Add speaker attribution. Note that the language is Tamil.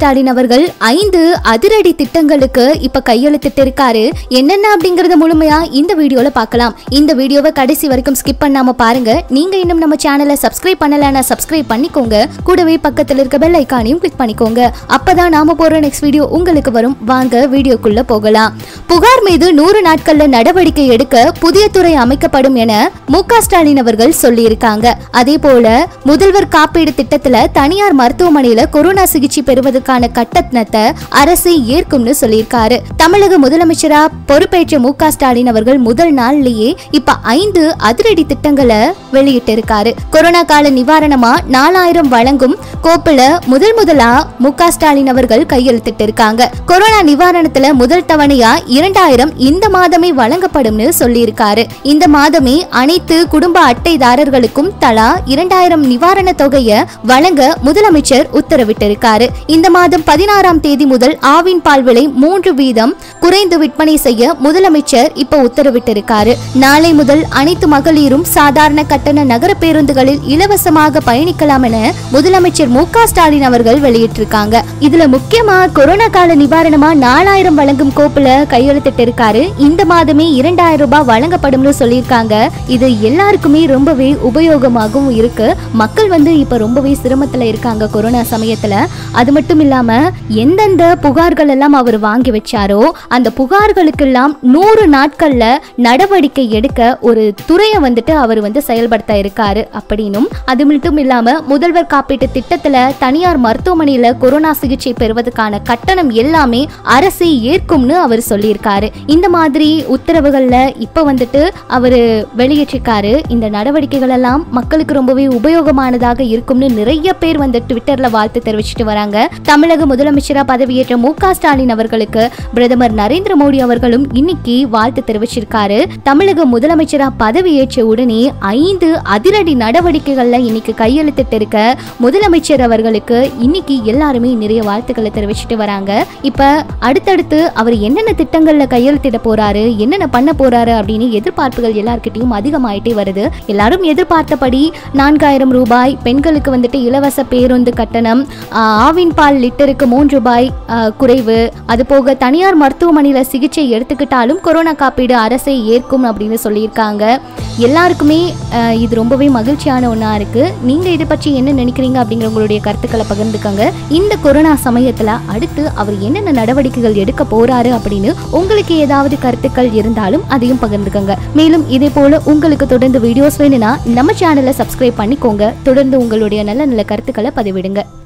Speaker 1: ஸ்டாலின் அவர்கள் ஐந்து அதிரடி திட்டங்களுக்கு இப்ப கையெழுத்திட்டு இருக்காரு என்னென்ன அப்படிங்கறத முழுமையா இந்த வீடியோல பார்க்கலாம் இந்த வீடியோவை கடைசி வரைக்கும் ஸ்கிப் பண்ணாம பாருங்க நீங்க இன்னும் நம்ம சேனலை சப்ஸ்கிரைப் பண்ணலன்னா சப்ஸ்கிரைப் பண்ணிக்கோங்க கூடவே பக்கத்துல இருக்க பெல் ஐக்கானையும் கிளிக் பண்ணிக்கோங்க அப்பதான் நாம போற நெக்ஸ்ட் வீடியோ உங்களுக்கு வரும் வாங்க வீடியோக்குள்ள போகலாம் புகார் மீது நூறு நாட்கள்ல நடவடிக்கை எடுக்க புதிய துறை அமைக்கப்படும் என மு க ஸ்டாலின் அவர்கள் சொல்லியிருக்காங்க அதே போல முதல்வர் காப்பீடு திட்டத்துல தனியார் மருத்துவமனையில கொரோனா சிகிச்சை பெறுவதற்கான கட்டணத்தை அரசு ஏற்கும்னு சொல்லியிருக்காரு தமிழக முதலமைச்சரா பொறுப்பேற்ற மு க ஸ்டாலின் அவர்கள் முதல் நாள்லயே இப்ப ஐந்து அதிரடி திட்டங்களை வெளியிட்டு இருக்காரு கொரோனா கால நிவாரணமா நாலாயிரம் வழங்கும் கோப்புல முதல் முதலா மு க ஸ்டாலின் அவர்கள் கையெழுத்திட்டு இருக்காங்க கொரோனா நிவாரணத்துல முதல் தவணையா இரண்டாயிரம் இந்த மாதமே வழங்கப்படும்னு சொல்லியிருக்காரு இந்த மாதமே அனைத்து குடும்ப அட்டைதாரர்களுக்கும் தலா இரண்டாயிரம் நிவாரண தொகையை வழங்க முதலமைச்சர் உத்தரவிட்டிருக்காரு இந்த மாதம் பதினாறாம் தேதி முதல் ஆவின் பால் விலை மூன்று வீதம் குறைந்து விற்பனை செய்ய முதலமைச்சர் இப்ப உத்தரவிட்டிருக்காரு நாளை முதல் அனைத்து மகளிரும் சாதாரண கட்டண நகர பேருந்துகளில் இலவசமாக பயணிக்கலாம் என முதலமைச்சர் மு க ஸ்டாலின் அவர்கள் வெளியிட்டிருக்காங்க இதுல முக்கியமா கொரோனா கால நிவாரணமா நாலாயிரம் வழங்கும் கோப்புல கையெழுத்திட்டு இருக்காரு இந்த மாதமே இரண்டாயிரம் ரூபாய் வழங்கப்படும்னு சொல்லியிருக்காங்க இது எல்லாருக்குமே ரொம்பவே உபயோகமாகவும் இருக்கு மக்கள் வந்து இப்ப ரொம்பவே சிரமத்துல இருக்காங்க கொரோனா சமயத்துல அது மட்டும் இல்லாம எந்தெந்த புகார்கள் எல்லாம் அவர் வாங்கி வச்சாரோ அந்த புகார்களுக்கெல்லாம் நூறு நாட்கள்ல நடவடிக்கை எடுக்க ஒரு துறையை வந்துட்டு அவர் வந்து செயல்படுத்த இருக்காரு அப்படின்னும் அது மட்டும் இல்லாம முதல்வர் காப்பீட்டு திட்டத்துல தனியார் மருத்துவமனையில கொரோனா சிகிச்சை பெறுவதற்கான கட்டணம் எல்லாமே அரசு ஏற்கும்னு அவர் சொல்லியிருக்காரு இந்த மாதிரி உத்தரவுகள்ல இப்ப வந்துட்டு அவர் வெளியிட்டிருக்காரு இந்த நடவடிக்கைகள் எல்லாம் மக்களுக்கு ரொம்பவே உபயோகமானதாக இருக்கும்னு நிறைய பேர் வந்து ட்விட்டர்ல வாழ்த்து தெரிவிச்சிட்டு வராங்க தமிழக முதலமைச்சரா பதவியேற்ற மு க ஸ்டாலின் அவர்களுக்கு பிரதமர் நரேந்திர மோடி அவர்களும் இன்னைக்கு வாழ்த்து தெரிவிச்சிருக்காரு தமிழக முதலமைச்சரா பதவியேற்ற உடனே ஐந்து அதிரடி நடவடிக்கைகள்ல இன்னைக்கு கையெழுத்திட்டு இருக்க முதலமைச்சர் அவர்களுக்கு இன்னைக்கு எல்லாருமே நிறைய வாழ்த்துக்களை தெரிவிச்சிட்டு வராங்க இப்ப அடுத்தடுத்து அவர் என்னென்ன திட்டங்கள்ல கையெழுத்திட போறாரு என்னென்ன பண்ண போறாரு அப்படின்னு எதிர்பார்ப்புகள் எல்லார்கிட்டயும் அதிகமாயிட்டே வருது எல்லாரும் எதிர்பார்த்தபடி நான்காயிரம் ரூபாய் பெண்களுக்கு வந்துட்டு இலவச பேருந்து கட்டணம் ஆஹ், ஆவின் பால் லிட்டருக்கு மூன்று ரூபாய் ஆஹ், குறைவு அது போக தனியார் மருத்துவமனையில சிகிச்சை எடுத்துக்கிட்டாலும் கொரோனா காப்பீடு அரசை ஏற்கும் அப்படின்னு சொல்லியிருக்காங்க எல்லாருக்குமே ஆஹ், இது ரொம்பவே மகிழ்ச்சியான ஒன்றா இருக்கு நீங்க இதை பற்றி என்ன நினைக்கிறீங்க அப்படிங்கிற உங்களுடைய கருத்துக்களை பகிர்ந்துக்கங்க இந்த கொரோனா சமயத்துல அடுத்து அவர் என்னென்ன நடவடிக்கைகள் எடுக்க போறாரு அப்படின்னு உங்களுக்கு ஏதாவது கருத்துக்கள் இருந்தாலும் அதையும் பகிர்ந்துக்கங்க மேலும் இதே போல உங்களுக்கு தொடர்ந்து வீடியோஸ் வேணும்னா நம்ம சேனலை சப்ஸ்கிரைப் பண்ணிக்கோங்க தொடர்ந்து உங்களுடைய நல்ல நல்ல கருத்துக்களை பதிவிடுங்க